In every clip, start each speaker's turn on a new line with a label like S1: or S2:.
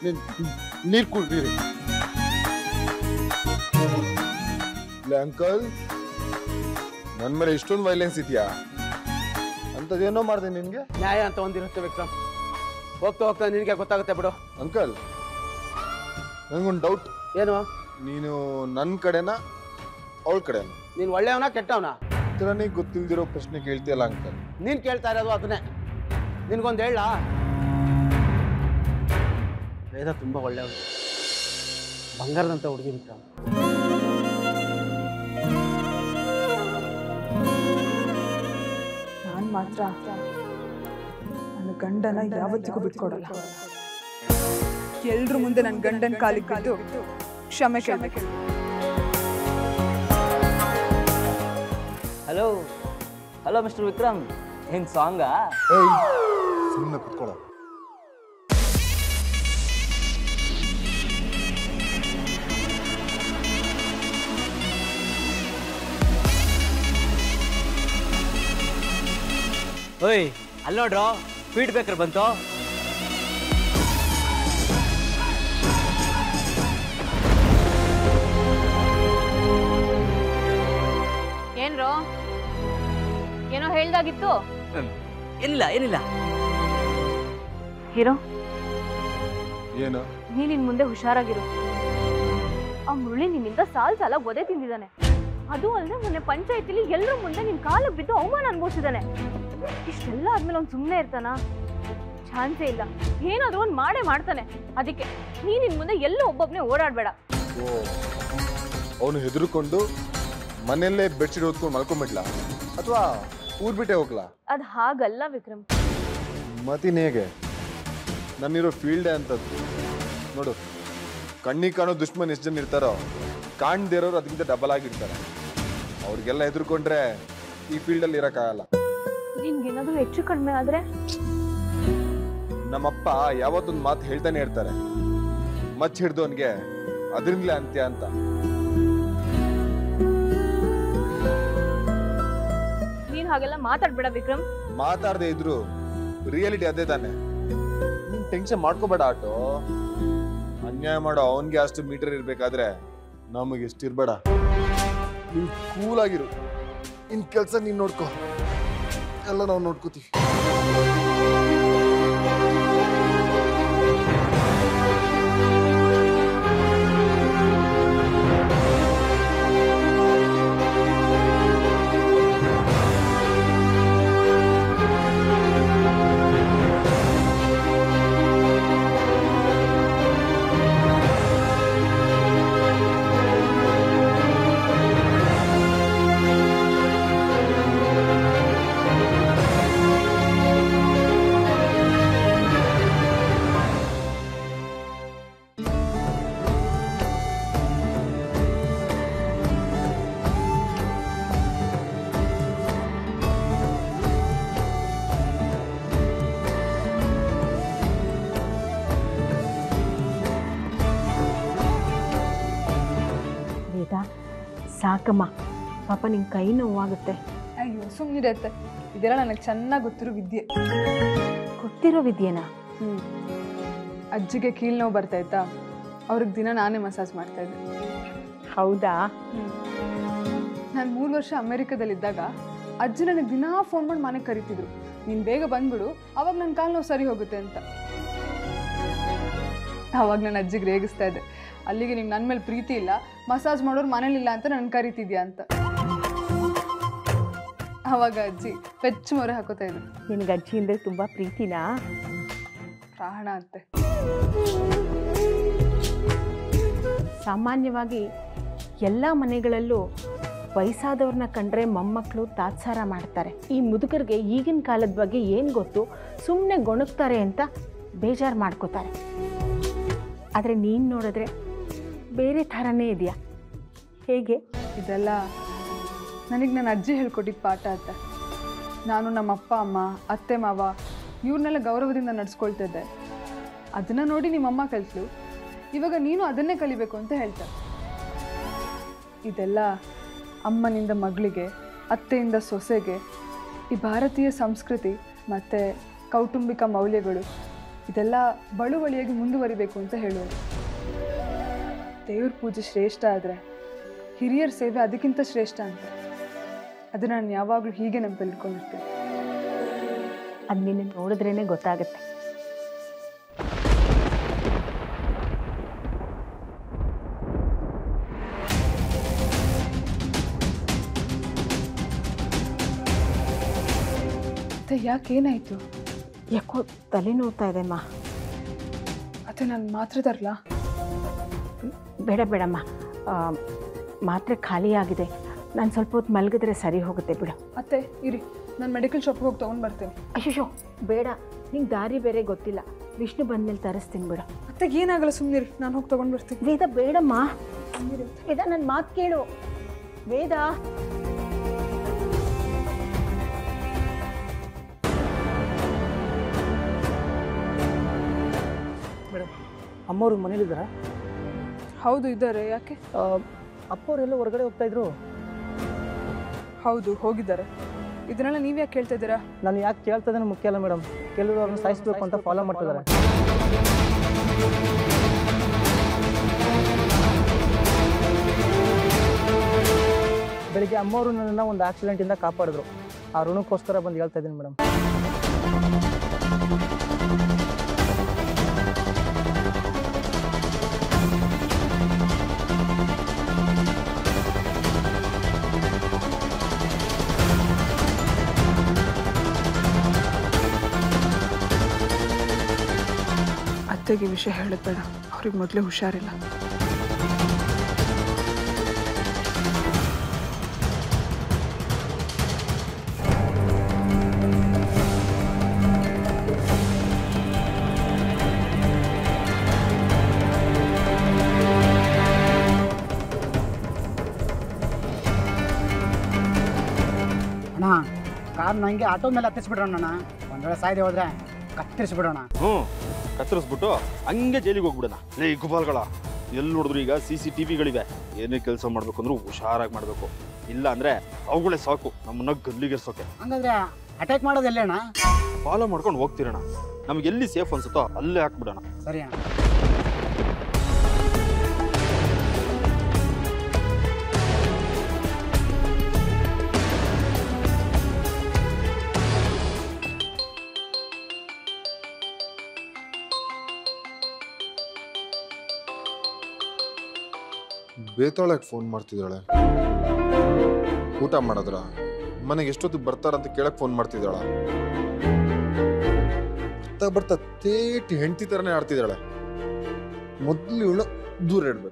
S1: ನೀರು ಕುಡ್ದಿರಿ ಅಂಕಲ್ ನನ್ನ ಮೇಲೆ ಇಷ್ಟೊಂದು ವೈಲೆನ್ಸ್ ಇದೆಯಾ ಅಂಥದ್ದೇನೋ ಮಾಡಿದೆ ನಿನಗೆ
S2: ನ್ಯಾಯ ಅಂತ ಒಂದಿರುತ್ತೆ ವಿಕ್ರಮ್ ಹೋಗ್ತಾ ಹೋಗ್ತಾ ನಿನಗೆ ಗೊತ್ತಾಗುತ್ತೆ ಬಿಡು
S1: ಅಂಕಲ್ ನನಗೊಂದು ಡೌಟ್
S2: ಏನು
S1: ನೀನು ನನ್ನ ಕಡೆನಾ ಅವಳ ಕಡೆನಾ
S2: ನೀನು ಒಳ್ಳೆಯವನ ಕೆಟ್ಟವನ
S1: ಥರನೇ ಗೊತ್ತಿಲ್ದಿರೋ ಪ್ರಶ್ನೆ ಕೇಳ್ತೀಯಲ್ಲ ಅಂಕಲ್
S2: ನೀನು ಕೇಳ್ತಾ ಇರೋದು ಅದನ್ನೇ ನಿನ್ಗೊಂದು ಹೇಳ ವೇದ ತುಂಬ ಒಳ್ಳೆಯವನು ಬಂಗಾರದಂತ ಹುಡುಗಿ ವಿಕ್ರಮ್
S3: ನಾನು ಮಾತ್ರ ನನ್ನ ಗಂಡನ ಯಾವತ್ತಿಗೂ ಬಿಟ್ಕೊಡಲ್ಲ ಎಲ್ರ ಮುಂದೆ ನನ್ನ ಗಂಡನ ಕಾಲಿಗೆ ಬಿದ್ದು ಕ್ಷಮೆ ಕೇಳಬೇಕು
S4: ಹಲೋ ಹಲೋ ಮಿಸ್ಟರ್ ವಿಕ್ರಮ್ ಏನು ಸಾಂಗಾ
S1: ಏಯ್ ಸುಮ್ಮನೆ ಕುತ್ಕೊಳ್ಳೋ
S4: ಓಯ್ ಅಲ್ಲಿ ನೋಡ್ರೋ ಸ್ಪೀಡ್ ಬ್ರೇಕರ್ ಬಂತು
S5: ಏನ್ರೋ ಏನೋ ಹೇಳ್ದಾಗಿತ್ತು
S4: ಹ್ಮ್. ಏನಿಲ್ಲ ಏನಿಲ್ಲ
S5: ಹೀರೋ
S1: ಏನು
S5: ನೀನ್ ಇನ್ ಮುಂದೆ ಹುಷಾರಾಗಿರು ಆ ಮುರಳಿ ನಿನ್ನಿಂದ ಸಾಲ್ ಸಾಲ ಒದೆ ತಿಂದಿದ್ದಾನೆ ಅದು ಅಲ್ಲದೆ ಮೊನ್ನೆ ಪಂಚಾಯತಿಲಿ ಎಲ್ಲರ ಮುಂದೆ ನಿನ್ ಕಾಲು ಬಿದ್ದು ಅವಮಾನ ಅನ್ಭವಿಸಿದಾನೆ ಇಷ್ಟೆಲ್ಲ ಆದ್ಮೇಲೆ ಅವ್ನು ಸುಮ್ಮನೆ ಇರ್ತಾನ ಚಾನ್ಸೇ ಇಲ್ಲ ಏನಾದ್ರೂ ಒಂದ್ ಮಾಡೇ ಮಾಡ್ತಾನೆ ಅದಕ್ಕೆ ನೀನ್ ಇನ್ ಮುಂದೆ ಎಲ್ಲೂ ಒಬ್ಬೊಬ್ನೇ ಓಡಾಡ್ಬೇಡ
S1: ಓ ಅವನು ಹೆದರ್ಕೊಂಡು ಮನೆಯಲ್ಲೇ ಬೆಡ್ಶೀಟ್ ಹೊತ್ಕೊಂಡು ಮಲ್ಕೊಂಬಿಡ್ಲಾ ಅಥವಾ ಊರ್ ಬಿಟ್ಟೆ ಹೋಗ್ಲಾ
S5: ಅದ್ ಹಾಗಲ್ಲ ವಿಕ್ರಮ್
S1: ಮತ್ತಿನ್ ಹೇಗೆ ನನ್ನಿರೋ ಫೀಲ್ಡೇ ಅಂತದ್ದು ನೋಡು ಕಣ್ಣಿಗೆ ಕಾಣೋ ದುಶ್ಮನ್ ಎಷ್ಟು ಜನ ಇರ್ತಾರೋ ಕಾಣ್ದೇ ಇರೋರು ಅದಕ್ಕಿಂತ ಡಬಲ್ ಆಗಿರ್ತಾರೆ ಅವ್ರಿಗೆಲ್ಲ ಹೆದರ್ಕೊಂಡ್ರೆ ಈ ಫೀಲ್ಡಲ್ಲಿ ಇರೋಕ್ಕಾಗಲ್ಲ
S5: ನಿನ್ಗೇನಾದ್ರೂ ಹೆಚ್ಚು ಕಡಿಮೆ ಆದ್ರೆ
S1: ನಮ್ಮಪ್ಪ ಯಾವತ್ತೊಂದು ಮಾತು ಹೇಳ್ತಾನೆ ಇರ್ತಾರೆ ಮಚ್ಚ ಹಿಡ್ದವನ್ಗೆ ಅದರಿಂದಲೇ ಅಂತ್ಯ ಅಂತ
S5: ನೀನ್ ಹಾಗೆಲ್ಲ ಮಾತಾಡ್ಬೇಡ ವಿಕ್ರಮ್
S1: ಮಾತಾಡದೆ ಇದ್ರು ರಿಯಾಲಿಟಿ ಅದೇ ತಾನೆ ನೀನ್ ಟೆನ್ಷನ್ ಮಾಡ್ಕೋಬೇಡ ಆಟೋ ಅನ್ಯಾಯ ಮಾಡೋ ಅವನ್ಗೆ ಅಷ್ಟು ಮೀಟರ್ ಇರ್ಬೇಕಾದ್ರೆ ನಮಗೆ ಎಷ್ಟಿರ್ಬೇಡ ನೀನ್ ಕೂಲ್ ಆಗಿರು ಇನ್ ಕೆಲ್ಸ ನೀನ್ ನೋಡ್ಕೋ ಎಲ್ಲ ನಾವು ನೋಡ್ಕೋತೀವಿ
S6: ವೇದ ಸಾಕಮ್ಮ ಪಾಪ ನಿಂಗೆ ಕೈ ನೋವಾಗುತ್ತೆ
S3: ಅಯ್ಯೋ ಸುಮ್ಮನಿರತ್ತೆ ಇದೆಲ್ಲ ನನಗೆ ಚೆನ್ನಾಗಿ ಗೊತ್ತಿರೋ ವಿದ್ಯೆ
S6: ಗೊತ್ತಿರೋ ವಿದ್ಯೆನಾ
S3: ಹ್ಞೂ ಅಜ್ಜಿಗೆ ಕೀಲ್ ನೋವು ಬರ್ತಾ ಇತ್ತಾ ಅವ್ರಿಗೆ ದಿನ ನಾನೇ ಮಸಾಜ್ ಮಾಡ್ತಾ ಇದ್ದೆ
S6: ಹೌದಾ
S3: ನಾನು ಮೂರು ವರ್ಷ ಅಮೆರಿಕದಲ್ಲಿದ್ದಾಗ ಅಜ್ಜಿ ನನಗೆ ದಿನಾ ಫೋನ್ ಮಾಡಿ ಮನೆಗೆ ಕರಿತಿದ್ರು ನೀನು ಬೇಗ ಬಂದ್ಬಿಡು ಅವಾಗ ನನ್ನ ಕಾಲು ನೋವು ಸರಿ ಹೋಗುತ್ತೆ ಅಂತ ಅವಾಗ ನಾನು ಅಜ್ಜಿಗೆ ರೇಗಿಸ್ತಾ ಇದ್ದೆ ಅಲ್ಲಿಗೆ ನಿಂಗೆ ನನ್ನ ಮೇಲೆ ಪ್ರೀತಿ ಇಲ್ಲ ಮಸಾಜ್ ಮಾಡೋರು ಮನೇಲಿಲ್ಲ ಅಂತ ನನ್ನ ಕರಿತಿದ್ಯಾ ಅಂತ ಅವಾಗ ಅಜ್ಜಿ ಪೆಚ್ಚು ಮೊರೆ ಹಾಕೋತಾ ಇದ್ರು
S6: ನಿನಗೆ ಅಜ್ಜಿ ಅಂದರೆ ತುಂಬ ಪ್ರೀತಿನಾ
S3: ಪ್ರಾಣ ಅಂತೆ
S6: ಸಾಮಾನ್ಯವಾಗಿ ಎಲ್ಲ ಮನೆಗಳಲ್ಲೂ ವಯಸ್ಸಾದವ್ರನ್ನ ಕಂಡ್ರೆ ಮೊಮ್ಮಕ್ಕಳು ತಾತ್ಸಾರ ಮಾಡ್ತಾರೆ ಈ ಮುದುಕರಿಗೆ ಈಗಿನ ಕಾಲದ ಬಗ್ಗೆ ಏನು ಗೊತ್ತು ಸುಮ್ಮನೆ ಗೊಣಗ್ತಾರೆ ಅಂತ ಬೇಜಾರು ಮಾಡ್ಕೋತಾರೆ ಆದರೆ ನೀನು ನೋಡಿದ್ರೆ ಬೇರೆ ಥರನೇ ಇದೆಯಾ ಹೇಗೆ
S3: ಇದೆಲ್ಲ ನನಗೆ ನನ್ನ ಅಜ್ಜಿ ಹೇಳ್ಕೊಟ್ಟಿದ್ದ ಪಾಠ ಅಂತ ನಾನು ನಮ್ಮ ಅಪ್ಪ ಅಮ್ಮ ಅತ್ತೆ ಮಾವ ಇವ್ರನ್ನೆಲ್ಲ ಗೌರವದಿಂದ ನಡ್ಸ್ಕೊಳ್ತಿದ್ದೆ ಅದನ್ನು ನೋಡಿ ನಿಮ್ಮಮ್ಮ ಕಲಿಸ್ಲು ಇವಾಗ ನೀನು ಅದನ್ನೇ ಕಲಿಬೇಕು ಅಂತ ಹೇಳ್ತಾರೆ ಇದೆಲ್ಲ ಅಮ್ಮನಿಂದ ಮಗಳಿಗೆ ಅತ್ತೆಯಿಂದ ಸೊಸೆಗೆ ಈ ಭಾರತೀಯ ಸಂಸ್ಕೃತಿ ಮತ್ತು ಕೌಟುಂಬಿಕ ಮೌಲ್ಯಗಳು ಇದೆಲ್ಲ ಬಳುವಳಿಯಾಗಿ ಮುಂದುವರಿಬೇಕು ಅಂತ ಹೇಳೋರು ದೇವ್ರ ಪೂಜೆ ಶ್ರೇಷ್ಠ ಆದರೆ ಹಿರಿಯರ ಸೇವೆ ಅದಕ್ಕಿಂತ ಶ್ರೇಷ್ಠ ಅಂತ ಅದನ್ನ ನಾನು ಯಾವಾಗಲೂ ಹೀಗೆ ನೆನಪಲ್ಲಿ ಇಟ್ಕೊಂಡಿರ್ತೇನೆ
S6: ಅದು ನಿನ್ನ ನೋಡಿದ್ರೇ ಗೊತ್ತಾಗುತ್ತೆ
S3: ಮತ್ತೆ ಯಾಕೆ ಏನಾಯಿತು
S6: ಯಾಕೋ ತಲೆ ನೋವ್ತಾ ಇದೆ ಅಮ್ಮ
S3: ಅತ್ತೆ ನಾನು ಮಾತ್ರ ತರಲಾ
S6: ಬೇಡ ಬೇಡಮ್ಮ ಆ, ಮಾತ್ರೆ ಖಾಲಿ ಆಗಿದೆ ನಾನು ಸ್ವಲ್ಪ ಹೊತ್ತು ಮಲಗಿದ್ರೆ ಸರಿ ಹೋಗುತ್ತೆ ಬಿಡು
S3: ಅತ್ತೆ ಇರಿ ನಾನು ಮೆಡಿಕಲ್ ಶಾಪ್ಗೆ ಹೋಗಿ ತೊಗೊಂಡು ಬರ್ತೇನೆ
S6: ಅಯ್ಯೋ ಬೇಡ ನಿಂಗೆ ದಾರಿ ಬೇರೆ ಗೊತ್ತಿಲ್ಲ ವಿಷ್ಣು ಬಂದ್ಮೇಲೆ ತರಿಸ್ತೀನಿ ಬಿಡು
S3: ಅತ್ತೆಗೆ ಏನಾಗಲ್ಲ ಸುಮ್ಮನಿರಿ ನಾನು ಹೋಗಿ ತೊಗೊಂಡು ಬರ್ತೀನಿ
S6: ವೇದ ಬೇಡಮ್ಮ ವೇದ ನನ್ನ ಮಾತು ಕೇಳು ವೇದ
S7: ಮೇಡಮ್ ಅಮ್ಮವರು ಮನೇಲಿದ್ದಾರಾ
S3: ಹೌದು ಇದ್ದಾರೆ ಯಾಕೆ
S7: ಅಪ್ಪವರೆಲ್ಲ ಹೊರಗಡೆ ಹೋಗ್ತಾ ಇದ್ರು
S3: ಹೌದು ಹೋಗಿದ್ದಾರೆ ಇದನ್ನೆಲ್ಲ ನೀವು ಯಾಕೆ ಕೇಳ್ತಾ ಇದ್ದೀರಾ
S7: ನಾನು ಯಾಕೆ ಕೇಳ್ತಾ ಇದ್ದೇನೆ ಮುಖ್ಯ ಅಲ್ಲ ಮೇಡಮ್ ಕೆಲವರು ಅವ್ರನ್ನ ಸಾಯಿಸ್ಬೇಕು ಅಂತ ಫಾಲೋ ಮಾಡ್ತಿದ್ದಾರೆ ಬೆಳಿಗ್ಗೆ ಅಮ್ಮವರು ನನ್ನನ್ನು ಒಂದು ಆಕ್ಸಿಡೆಂಟಿಂದ ಕಾಪಾಡಿದ್ರು ಆ ಋಣಕ್ಕೋಸ್ಕರ ಬಂದು ಹೇಳ್ತಾ ಇದ್ದೀನಿ ಮೇಡಮ್
S3: ಅತ್ತೆಗೆ ವಿಷಯ ಹೇಳೋದು ಬೇಡ ಅವ್ರಿಗೆ ಮೊದಲೇ ಹುಷಾರಿಲ್ಲ
S8: ಅಣ್ಣ ಕಾರ್ ನಂಗೆ ಆಟೋ ಮೇಲೆ ಹತ್ತಿಸ್ಬಿಡ್ರೋಣ ಅಣ್ಣ ಒಂದ್ ವೇಳೆ ಸಾಯ್ದೆ ಹೋದ್ರೆ ಕತ್ತರಿಸ್ಬಿಡೋಣ
S9: ಹ್ಞೂ ಕತ್ತರಿಸ್ಬಿಟ್ಟು ಹಂಗೆ ಜೈಲಿಗೆ ಹೋಗ್ಬಿಡೋಣ ಲೇ ಗುಬಾಲ್ಗಳ ಎಲ್ಲಿ ನೋಡಿದ್ರು ಈಗ ಸಿ ಸಿ ಟಿ ವಿಗಳಿವೆ ಏನೇ ಕೆಲಸ ಮಾಡ್ಬೇಕು ಅಂದ್ರೂ ಹುಷಾರಾಗಿ ಮಾಡಬೇಕು ಇಲ್ಲ ಅಂದ್ರೆ ಅವುಗಳೇ ಸಾಕು ನಮ್ಮನ್ನ ಗಲ್ಲಿಗೆರ್ಸೋಕೆ
S8: ಹಂಗಾದ್ರೆ ಅಟ್ಯಾಕ್ ಮಾಡೋದು ಎಲ್ಲೇ ಅಣ್ಣ
S9: ಫಾಲೋ ಮಾಡ್ಕೊಂಡು ಹೋಗ್ತಿರೋಣ ನಮ್ಗೆ ಎಲ್ಲಿ ಸೇಫ್ ಅನ್ಸುತ್ತೋ ಅಲ್ಲೇ ಹಾಕ್ಬಿಡೋಣ
S8: ಸರಿ ಅಣ್ಣ
S1: ಬೇತಾಳಕ್ಕೆ ಫೋನ್ ಮಾಡ್ತಿದ್ದಾಳೆ ಊಟ ಮಾಡಿದ್ರ ಮನೆಗೆ ಎಷ್ಟೊತ್ತಿಗೆ ಬರ್ತಾರಂತ ಕೇಳಕ್ ಫೋನ್ ಮಾಡ್ತಿದ್ದಾಳ ಬರ್ತಾ ಬರ್ತಾ ತೇಟಿ ಹೆಂಡತಿ ತರನೇ ಆಡ್ತಿದ್ದಾಳೆ ಮೊದ್ಲು ಇವಳು ದೂರ ಇಡ್ಬೇಕು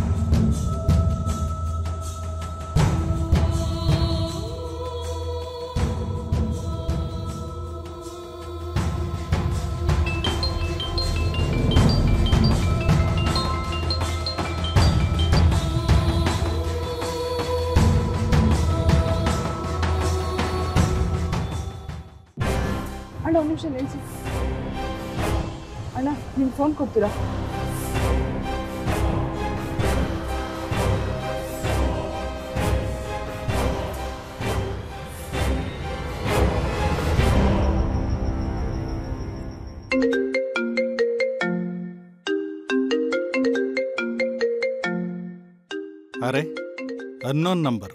S3: ಅಣ್ಣ ಒಂದು ನಿಮಿಷ ನಿಲ್ಸಿ ಅಣ್ಣ ನಿಮ್ಗೆ ಫೋನ್ ಕೊಡ್ತೀರಾ
S10: ಅರೆ ಅನ್ನೋನ್ ನಂಬರು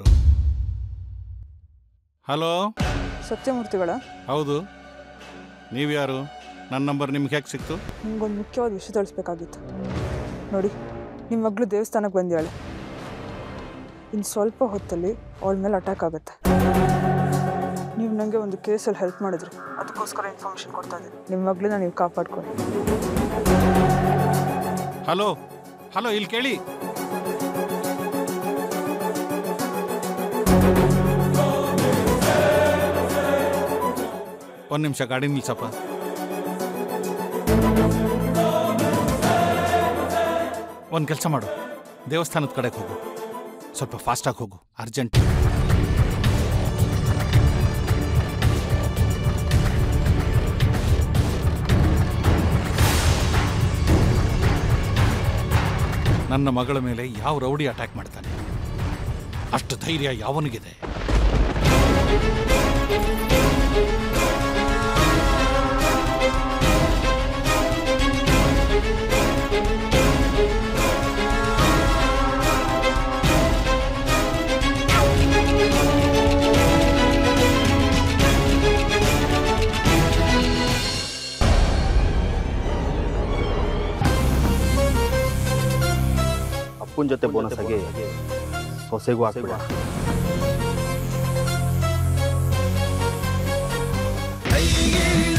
S10: ಹಲೋ
S3: ಸತ್ಯಮೂರ್ತಿಗಳ
S10: ಹೌದು ನೀವ್ಯಾರು ನನ್ನ ನಂಬರ್ ನಿಮ್ಗೆ ಹೇಗೆ ಸಿಕ್ತು
S3: ನಿಮ್ಗೊಂದು ಮುಖ್ಯವಾದ ವಿಷಯ ತಿಳಿಸ್ಬೇಕಾಗಿತ್ತು ನೋಡಿ ನಿಮ್ಮ ಮಗಳು ದೇವಸ್ಥಾನಕ್ಕೆ ಬಂದಿಯಾಳೆ ಇನ್ನು ಸ್ವಲ್ಪ ಹೊತ್ತಲ್ಲಿ ಅವಳ ಮೇಲೆ ಅಟ್ಯಾಕ್ ಆಗುತ್ತೆ ನೀವು ನನಗೆ ಒಂದು ಕೇಸಲ್ಲಿ ಹೆಲ್ಪ್ ಮಾಡಿದ್ರಿ ಅದಕ್ಕೋಸ್ಕರ ಇನ್ಫಾರ್ಮೇಷನ್ ಕೊಡ್ತಾ ಇದ್ದೀನಿ ನಿಮ್ಮ ಮಗಳನ್ನ ನೀವು ಕಾಪಾಡ್ಕೊಳ್ಳಿ
S10: ಹಲೋ ಹಲೋ ಇಲ್ಲಿ ಕೇಳಿ ಒಂದು ನಿಮಿಷ ಗಾಡಿ ನಿಲ್ಸಪ್ಪ ಒಂದು ಕೆಲಸ ಮಾಡು ದೇವಸ್ಥಾನದ ಕಡೆಗೆ ಹೋಗು ಸ್ವಲ್ಪ ಫಾಸ್ಟಾಗಿ ಹೋಗು ಅರ್ಜೆಂಟ್ ನನ್ನ ಮಗಳ ಮೇಲೆ ಯಾವ ರೌಡಿ ಅಟ್ಯಾಕ್ ಮಾಡ್ತಾನೆ ಅಷ್ಟು ಧೈರ್ಯ ಯಾವನಿಗಿದೆ
S9: ಅಪ್ಪನ ಜೊತೆ ಬೋನಸ್ ಆಗಿ ಸೊಸೆಗೂ ಹಾಕ್ಬಿಡ
S11: ಕೈಗೆ